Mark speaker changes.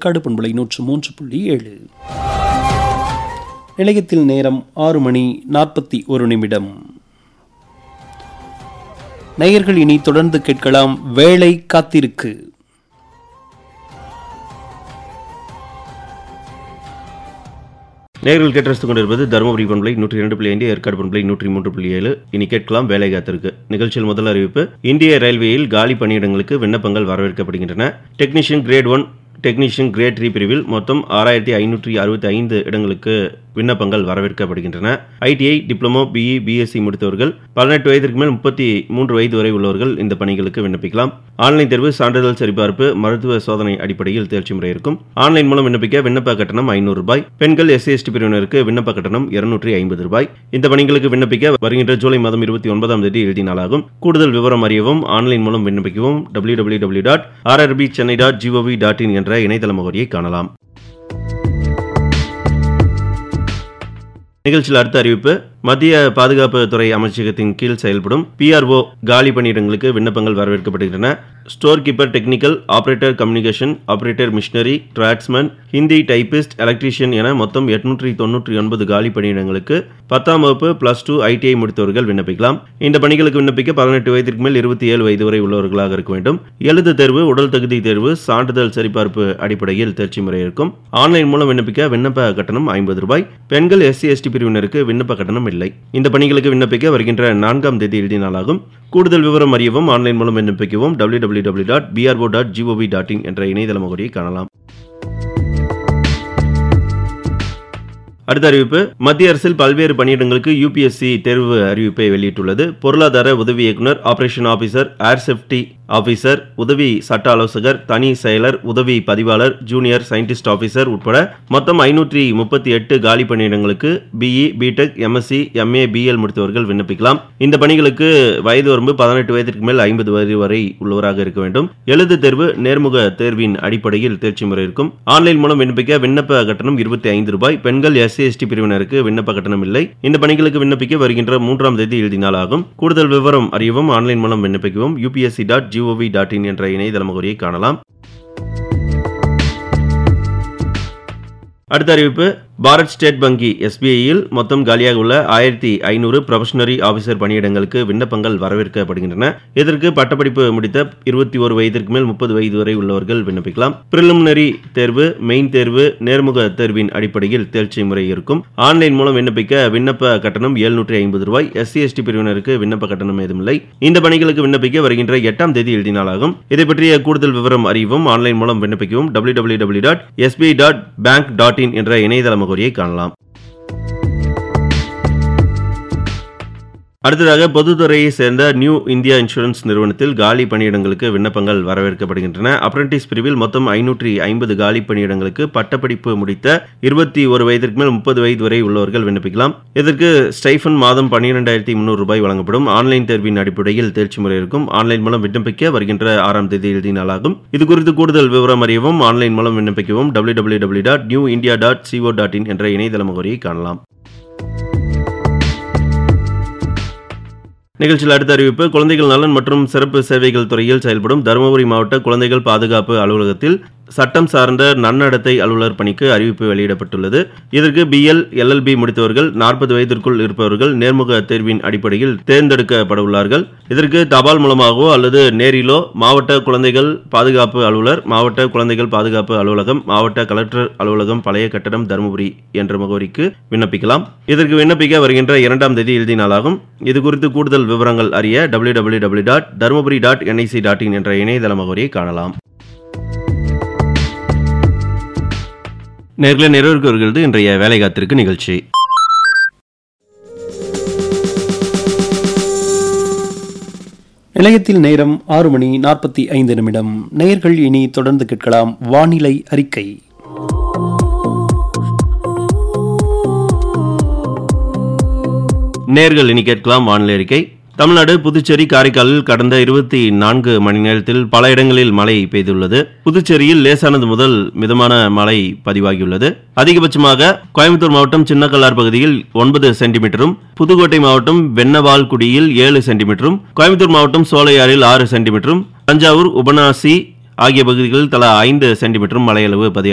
Speaker 1: ஏற்காடு பண்பலை நூற்று மூன்று புள்ளி ஏழு நிலையத்தில் நேரம் ஆறு மணி நாற்பத்தி ஒரு நிமிடம் நேயர்கள் இனி தொடர்ந்து கேட்கலாம் வேலை காத்திருக்கு
Speaker 2: நேர்கள் கேட்டரசு கொண்டிருப்பது தருமபுரி பண்பலை நூற்றி இரண்டு புள்ளி ஐந்து ஏற்காடு பண்பலை நூற்றி மூன்று புள்ளி ஏழு இனி கேட்கலாம் வேலை காத்திருக்கு நிகழ்ச்சியில் முதல் அறிவிப்பு இந்திய ரயில்வேயில் காலி பணியிடங்களுக்கு விண்ணப்பங்கள் வரவேற்கப்படுகின்றன technician grade one technician grade three பிரிவில் மொத்தம் ஆறாயிரத்தி ஐநூற்றி அறுபத்தி ஐந்து இடங்களுக்கு விண்ணப்பங்கள் வரவேற்கப்படுகின்றன ஐடிஐ டிப்ளமோ பிஇ பிஎஸ்சி முடித்தவர்கள் பதினெட்டு வயதிற்கு மேல் முப்பத்தி மூன்று வயது வரை உள்ளவர்கள் இந்த பணிகளுக்கு விண்ணப்பிக்கலாம் ஆன்லைன் தேர்வு சான்றிதழ் சரிபார்ப்பு மருத்துவ சோதனை அடிப்படையில் தேர்ச்சி முறை இருக்கும் ஆன்லைன் மூலம் விண்ணப்பிக்க விண்ணப்ப கட்டணம் ஐநூறு ரூபாய் பெண்கள் எஸ்சி எஸ்டி பிரிவினருக்கு விண்ணப்ப கட்டணம் இருநூற்றி ஐம்பது ரூபாய் இந்த பணிகளுக்கு விண்ணப்பிக்க வருகின்ற ஜூலை மாதம் இருபத்தி ஒன்பதாம் தேதி எழுதி நாளாகும் கூடுதல் விவரம் அறியவும் ஆன்லைன் மூலம் விண்ணப்பிக்கவும் W W W dot RRB Chennai dot GOV dot in என்ற இணையதள முகவரியை காணலாம் நிகழ்ச்சியில் அடுத்த அறிவிப்பு மத்திய பாதுகாப்பு துறை அமைச்சகத்தின் கீழ் செயல்படும் பிஆர்ஓ காலி பணியிடங்களுக்கு விண்ணப்பங்கள் வரவேற்கப்படுகின்றன store keeper technical operator communication operator machinery draughtsman Hindi typist electrician என மொத்தம் எட்நூற்றி தொண்ணூற்றி ஒன்பது காலி பணியிடங்களுக்கு பத்தாம் வகுப்பு பிளஸ் டூ ஐடிஐ முடித்தவர்கள் விண்ணப்பிக்கலாம் இந்த பணிகளுக்கு விண்ணப்பிக்க பதினெட்டு வயதிற்கு மேல் இருபத்தி ஏழு வயது வரை உள்ளவர்களாக இருக்க வேண்டும் எழுத்து தேர்வு உடல் தகுதி தேர்வு சான்றிதழ் சரிபார்ப்பு அடிப்படையில் தேர்ச்சி முறை இருக்கும் ஆன்லைன் மூலம் விண்ணப்பிக்க விண்ணப்ப கட்டணம் ஐம்பது ரூபாய் பெண்கள் எஸ்சி எஸ்டி பிரிவினருக்கு விண்ணப்ப கட்டணம் இல்லை இந்த பணிகளுக்கு விண்ணப்பிக்க வருகின்ற நான்காம் தேதி இறுதி நாளாகும் கூடுதல் விவரம் அறியவும் ஆன்லைன் மூலம் விண்ணப்பிக்கவும் W W W dot BRO dot GOV dot in என்ற இணையதள முகவரியை காணலாம் அடுத்த அறிவிப்பு மத்திய அரசில் பல்வேறு பணியிடங்களுக்கு யூபிஎஸ்சி தேர்வு அறிவிப்பை வெளியிட்டுள்ளது பொருளாதார உதவி இயக்குனர் operation officer air safety officer உதவி சட்ட ஆலோசகர் தனி செயலர் உதவி பதிவாளர் ஜூனியர் சயின்டிஸ்ட் ஆபீசர் உட்பட மொத்தம் ஐநூற்றி முப்பத்தி எட்டு காலி பணியிடங்களுக்கு BE BTech MSc MA BL முடித்தவர்கள் விண்ணப்பிக்கலாம் இந்த பணிகளுக்கு வயது வரம்பு பதினெட்டு வயதிற்கு மேல் ஐம்பது வயது வரை உள்ளவராக இருக்க வேண்டும் எழுத்து தேர்வு நேர்முக தேர்வின் அடிப்படையில் தேர்ச்சி முறை இருக்கும் ஆன்லைன் மூலம் விண்ணப்பிக்க விண்ணப்ப கட்டணம் இருபத்தி ஐந்து ரூபாய் பெண்கள் எஸ்சி எஸ்டி பிரிவினருக்கு விண்ணப்ப கட்டணம் இல்லை இந்த பணிகளுக்கு விண்ணப்பிக்க வருகின்ற மூன்றாம் தேதி எழுதி நாளாகும் கூடுதல் விவரம் அறியவும் ஆன்லைன் மூலம் விண்ணப்பிக்கவும் UPSC dot GOV dot in என்ற இணையதள முகவரியை காணலாம் அடுத்த அறிவிப்பு பாரத் ஸ்டேட் வங்கி எஸ்பிஐயில் மொத்தம் காலியாக உள்ள ஆயிரத்தி ஐநூறு ப்ரொஃபஷனரி ஆபீசர் பணியிடங்களுக்கு விண்ணப்பங்கள் வரவேற்கப்படுகின்றன இதற்கு பட்டப்படிப்பு முடித்த இருபத்தி ஒரு வயதிற்கு மேல் முப்பது வயது வரை உள்ளவர்கள் விண்ணப்பிக்கலாம் பிரிலிமினரி தேர்வு மெயின் தேர்வு நேர்முக தேர்வின் அடிப்படையில் தேர்ச்சி முறை இருக்கும் ஆன்லைன் மூலம் விண்ணப்பிக்க விண்ணப்ப கட்டணம் எழுநூற்றி ஐம்பது ரூபாய் எஸ்சி எஸ்டி பிரிவினருக்கு விண்ணப்ப கட்டணம் ஏதுமில்லை இந்த பணிகளுக்கு விண்ணப்பிக்க வருகின்ற எட்டாம் தேதி எழுதி நாளாகும் இதை பற்றிய கூடுதல் விவரம் அறிவும் ஆன்லைன் மூலம் விண்ணப்பிக்கவும் W W W dot SBI dot bank dot in என்ற இணையதள முகவரியை காணலாம் அடுத்ததாக பொதுத்துறையை சேர்ந்த நியூ இந்தியா இன்சூரன்ஸ் நிறுவனத்தில் காலி பணியிடங்களுக்கு விண்ணப்பங்கள் வரவேற்கப்படுகின்றன அப்ரண்டிஸ் பிரிவில் மொத்தம் ஐநூற்றி ஐம்பது காலி பணியிடங்களுக்கு பட்டப்படிப்பு முடித்த இருபத்தி ஒரு வயதிற்கு மேல் முப்பது வயது வரை உள்ளவர்கள் விண்ணப்பிக்கலாம் இதற்கு ஸ்டைஃபன் மாதம் பன்னிரெண்டாயிரத்தி முன்னூறு ரூபாய் வழங்கப்படும் ஆன்லைன் தேர்வின் அடிப்படையில் தேர்ச்சி முறை இருக்கும் ஆன்லைன் மூலம் விண்ணப்பிக்க வருகின்ற ஆறாம் தேதி எழுதி நாளாகும் இது குறித்து கூடுதல் விவரம் அறியவும் ஆன்லைன் மூலம் விண்ணப்பிக்கவும் W W W dot new India dot CO dot in என்ற இணையதள முகவரியை காணலாம் நிகழ்ச்சியில் அடுத்த அறிவிப்பு குழந்தைகள் நலன் மற்றும் சிறப்பு சேவைகள் துறையில் செயல்படும் தருமபுரி மாவட்ட குழந்தைகள் பாதுகாப்பு அலுவலகத்தில் சட்டம் சார்ந்த நன்னடத்தை அலுவலர் பணிக்கு அறிவிப்பு வெளியிடப்பட்டுள்ளது இதற்கு பிஎல் எல்எல்பி முடித்தவர்கள் நாற்பது வயதிற்குள் இருப்பவர்கள் நேர்முக தேர்வின் அடிப்படையில் தேர்ந்தெடுக்கப்பட உள்ளார்கள் இதற்கு தபால் மூலமாகவோ அல்லது நேரிலோ மாவட்ட குழந்தைகள் பாதுகாப்பு அலுவலர் மாவட்ட குழந்தைகள் பாதுகாப்பு அலுவலகம் மாவட்ட கலெக்டர் அலுவலகம் பழைய கட்டடம் தருமபுரி என்ற முகவரிக்கு விண்ணப்பிக்கலாம் இதற்கு விண்ணப்பிக்க வருகின்ற இரண்டாம் தேதி இறுதி நாளாகும் இது குறித்து கூடுதல் விவரங்கள் அறிய W W W dot Dharmapuri dot NIC dot in என்ற இணையதள முகவரியை காணலாம் நேர்களை நிறைவேற்கு வருகிறது இன்றைய வேலை காத்திருக்கு நிகழ்ச்சி
Speaker 1: நிலையத்தில் நேரம் ஆறு மணி நாற்பத்தி ஐந்து நிமிடம் நேயர்கள் இனி தொடர்ந்து கேட்கலாம் வானிலை அறிக்கை
Speaker 2: நேர்கள் இனி கேட்கலாம் வானிலை அறிக்கை தமிழ்நாடு புதுச்சேரி காரைக்காலில் கடந்த இருபத்தி நான்கு மணி நேரத்தில் பல இடங்களில் மழை பெய்துள்ளது புதுச்சேரியில் லேசானது முதல் மிதமான மழை பதிவாகியுள்ளது அதிகபட்சமாக கோயம்புத்தூர் மாவட்டம் சின்னக்கல்லார் பகுதியில் ஒன்பது சென்டிமீட்டரும் புதுக்கோட்டை மாவட்டம் வெண்ணவால்குடியில் ஏழு சென்டிமீட்டரும் கோயம்புத்தூர் மாவட்டம் சோலையாறில் ஆறு சென்டிமீட்டரும் தஞ்சாவூர் உபனாசி ஆகிய பகுதிகளில் தலா ஐந்து சென்டிமீட்டரும் மழையளவு பதிவாகி